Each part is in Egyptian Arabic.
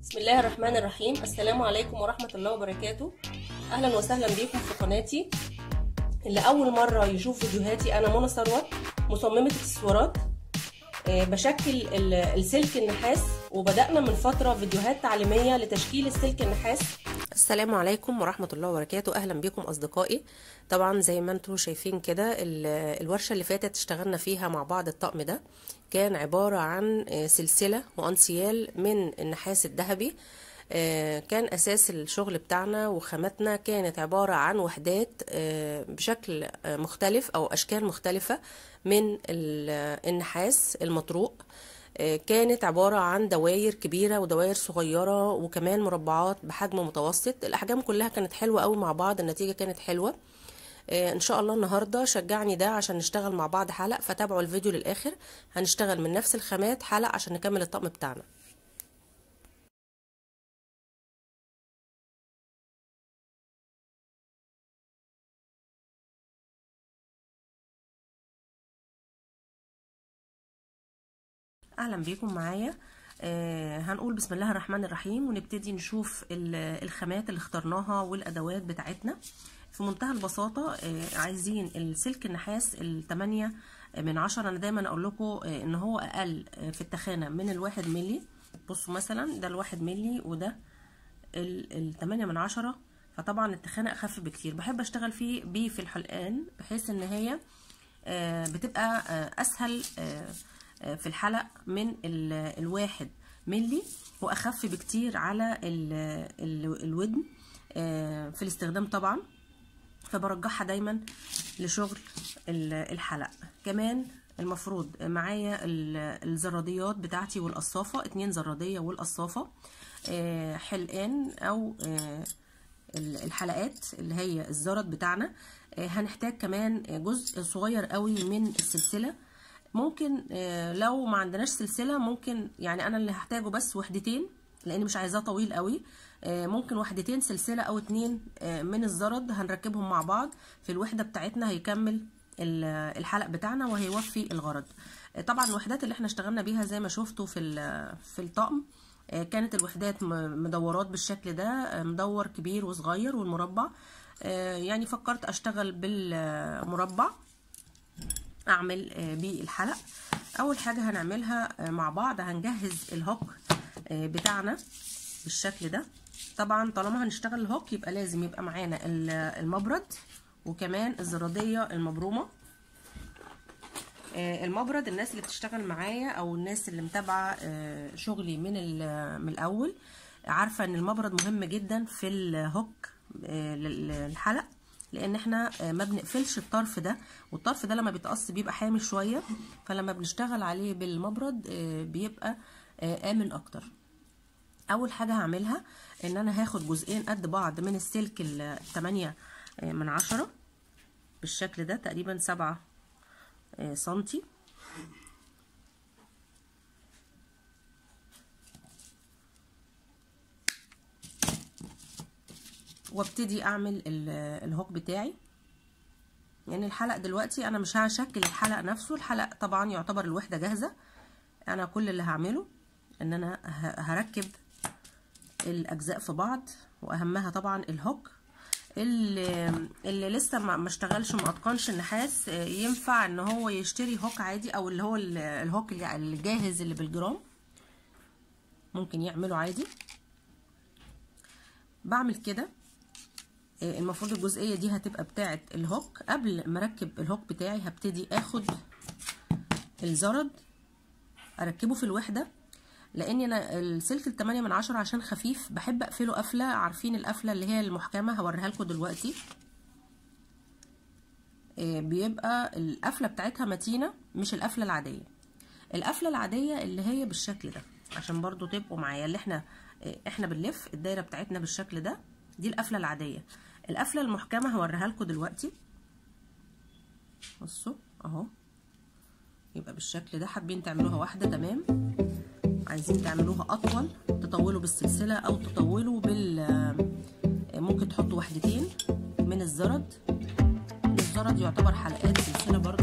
بسم الله الرحمن الرحيم السلام عليكم ورحمة الله وبركاته أهلا وسهلا بكم في قناتي اللي أول مرة يشوف فيديوهاتي أنا منى ثروت مصممة اكسسوارات آه، بشكل ال- السلك النحاس وبدأنا من فترة فيديوهات تعليمية لتشكيل السلك النحاس السلام عليكم ورحمة الله وبركاته أهلا بكم أصدقائي طبعا زي ما انتم شايفين كده ال- الورشة اللي فاتت اشتغلنا فيها مع بعض الطقم ده كان عبارة عن آه، سلسلة وأنسيال من النحاس الذهبي آه، كان أساس الشغل بتاعنا وخاماتنا كانت عبارة عن وحدات آه، بشكل آه، مختلف أو أشكال مختلفة من ال- النحاس المطروق آه، كانت عبارة عن دواير كبيرة ودواير صغيرة وكمان مربعات بحجم متوسط الأحجام كلها كانت حلوة قوي مع بعض النتيجة كانت حلوة آه، ان شاء الله النهارده شجعني ده عشان نشتغل مع بعض حلق فتابعوا الفيديو للاخر هنشتغل من نفس الخامات حلق عشان نكمل الطقم بتاعنا اهلا بيكم معايا آه هنقول بسم الله الرحمن الرحيم ونبتدي نشوف ال- الخامات اللي اخترناها والادوات بتاعتنا في منتهى البساطة آه عايزين السلك النحاس التمانية من عشرة انا دايما اقول لكم آه ان هو اقل آه في التخانة من الواحد ملي بصوا مثلا ده الواحد ملي وده التمانية من عشرة فطبعا التخانة اخف بكتير بحب اشتغل فيه بيه في الحلقان بحيث ان هي آه بتبقى آه اسهل آه في الحلق من الواحد ملي واخف بكتير على ال ال الودن في الاستخدام طبعا فبرجحها دايما لشغل الحلق كمان المفروض معايا الزراديات بتاعتي والقصافة اتنين زرادية والقصافة حلقان او الحلقات اللي هي الزرد بتاعنا هنحتاج كمان جزء صغير قوي من السلسله ممكن لو ما عندناش سلسله ممكن يعني انا اللي هحتاجه بس وحدتين لان مش عايزاه طويل قوي ممكن وحدتين سلسله او اتنين من الزرد هنركبهم مع بعض في الوحده بتاعتنا هيكمل الحلق بتاعنا وهيوفي الغرض طبعا الوحدات اللي احنا اشتغلنا بيها زي ما شفتوا في في الطقم كانت الوحدات مدورات بالشكل ده مدور كبير وصغير والمربع يعني فكرت اشتغل بالمربع اعمل بيه الحلق اول حاجه هنعملها مع بعض هنجهز الهوك بتاعنا بالشكل ده طبعا طالما هنشتغل الهوك يبقى لازم يبقى معانا المبرد وكمان الزراديه المبرومه المبرد الناس اللي بتشتغل معايا او الناس اللي متابعه شغلي من من الاول عارفه ان المبرد مهم جدا في الهوك للحلق لان احنا ما بنقفلش الطرف ده والطرف ده لما بيتقص بيبقى حامي شويه فلما بنشتغل عليه بالمبرد بيبقى امن اكتر اول حاجه هعملها ان انا هاخد جزئين قد بعض من السلك التمانية من عشرة بالشكل ده تقريبا سبعة سنتي وابتدي اعمل الهوك بتاعي يعني الحلق دلوقتي انا مش هشكل الحلق نفسه الحلق طبعا يعتبر الوحدة جاهزة انا كل اللي هعمله ان انا هركب الاجزاء في بعض واهمها طبعا الهوك اللي, اللي لسه ما اشتغلش ما اتقنش النحاس ينفع ان هو يشتري هوك عادي او اللي هو الهوك الجاهز اللي بالجرام ممكن يعمله عادي بعمل كده المفروض الجزئيه دي هتبقى بتاعه الهوك قبل ما اركب الهوك بتاعي هبتدي اخد الزرد اركبه في الوحده لان انا السلك التمانية من عشرة عشان خفيف بحب اقفله قفله عارفين القفله اللي هي المحكمه هوريها لكم دلوقتي بيبقى القفله بتاعتها متينه مش القفله العاديه القفله العاديه اللي هي بالشكل ده عشان برضو تبقوا معايا اللي احنا احنا بنلف الدايره بتاعتنا بالشكل ده دي القفله العاديه القفله المحكمه هوريها لكم دلوقتي بصوا اهو يبقى بالشكل ده حابين تعملوها واحده تمام عايزين تعملوها اطول تطولوا بالسلسله او تطولوا بال ممكن تحطوا وحدتين من الزرد الزرد يعتبر حلقات سلسله برضو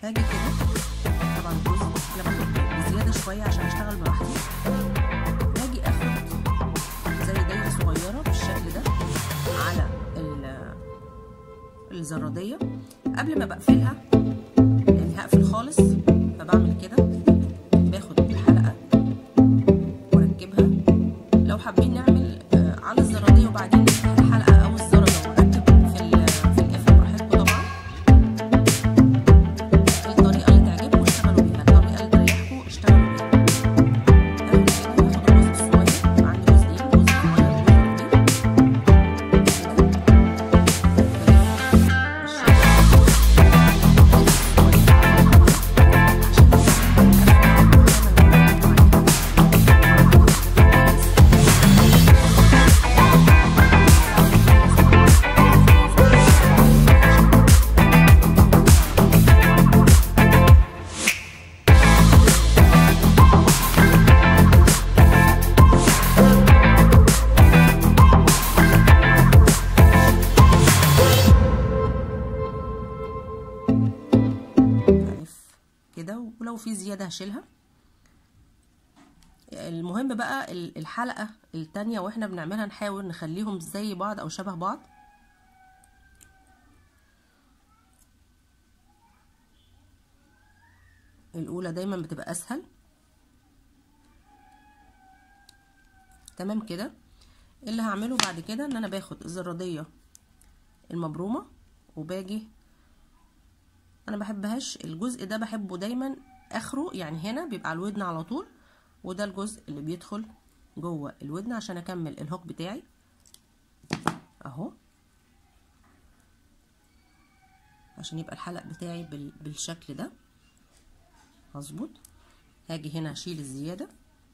هاجي كده طبعا الجزء انا باخد بزياده شويه عشان اشتغل براحتي هاجي اخد زي دايره صغيره بالشكل ده على الزراديه قبل ما بقفلها يعني هقفل خالص فبعمل كده باخد الحلقه واركبها لو حابين نعمل على الزراديه وبعدين نفتح الحلقه او الزرده ونركب في في القفل براحتكم طبعا الطريقه اللي تعجبكم اشتغلوا بيها الطريقه اللي تريحكم اشتغلوا بيها اعمل كده واخد الجزء الصغير عندي جزئين جزء صغير وجزء كبير كده ولو في زيادة هشيلها المهم بقى الحلقة التانية واحنا بنعملها نحاول نخليهم زي بعض او شبه بعض الاولى دايما بتبقى اسهل تمام كده اللي هعمله بعد كده ان انا باخد الزرادية المبرومة وباجي انا بحبهاش الجزء ده بحبه دايما اخره يعني هنا بيبقى على الودن على طول وده الجزء اللي بيدخل جوه الودن عشان اكمل الهوك بتاعي اهو عشان يبقى الحلق بتاعي بالشكل ده مظبوط هاجي هنا اشيل الزياده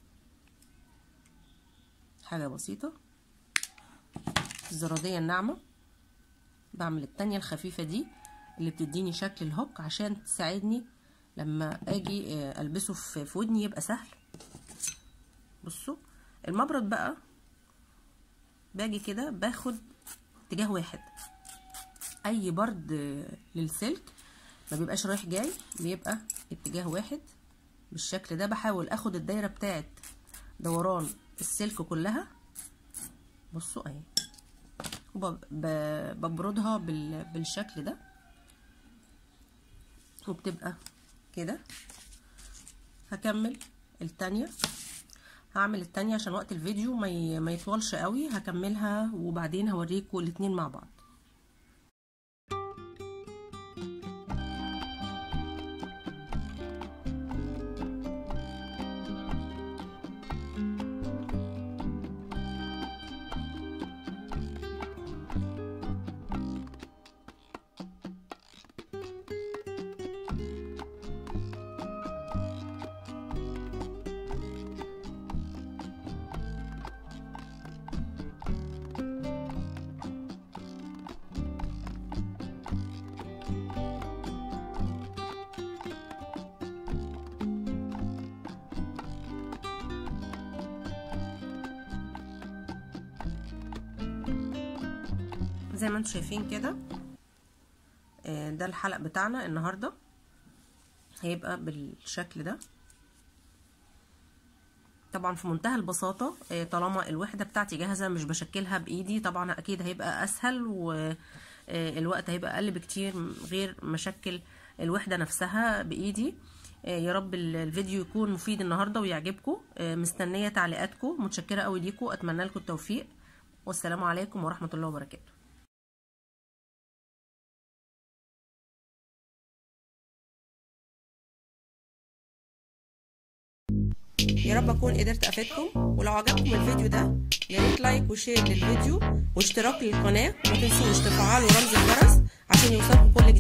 حاجه بسيطه الزراديه الناعمه بعمل التانية الخفيفه دي اللي بتديني شكل الهوك عشان تساعدني لما اجي البسه في ودني يبقى سهل بصوا المبرد بقى باجي كده باخد اتجاه واحد اي برد للسلك ما بيبقاش رايح جاي بيبقى اتجاه واحد بالشكل ده بحاول اخد الدايره بتاعت دوران السلك كلها بصوا اهي وببردها بالشكل ده وبتبقى كده هكمل التانية هعمل التانية عشان وقت الفيديو ما ما يطولش قوي هكملها وبعدين هوريكم الاتنين مع بعض زي ما انتم شايفين كده ده الحلق بتاعنا النهارده هيبقى بالشكل ده طبعا في منتهى البساطه طالما الوحده بتاعتي جاهزه مش بشكلها بايدي طبعا اكيد هيبقى اسهل والوقت هيبقى اقل بكتير غير مشكل الوحده نفسها بايدي يا رب الفيديو يكون مفيد النهارده ويعجبكم مستنيه تعليقاتكم متشكره قوي ليكم اتمنى لكم التوفيق والسلام عليكم ورحمه الله وبركاته يا رب اكون قدرت افيدكم ولو عجبكم الفيديو ده يا ريت لايك وشير للفيديو واشتراك للقناه وما تنسوش تفعلوا رمز الجرس عشان يوصلكم كل جديد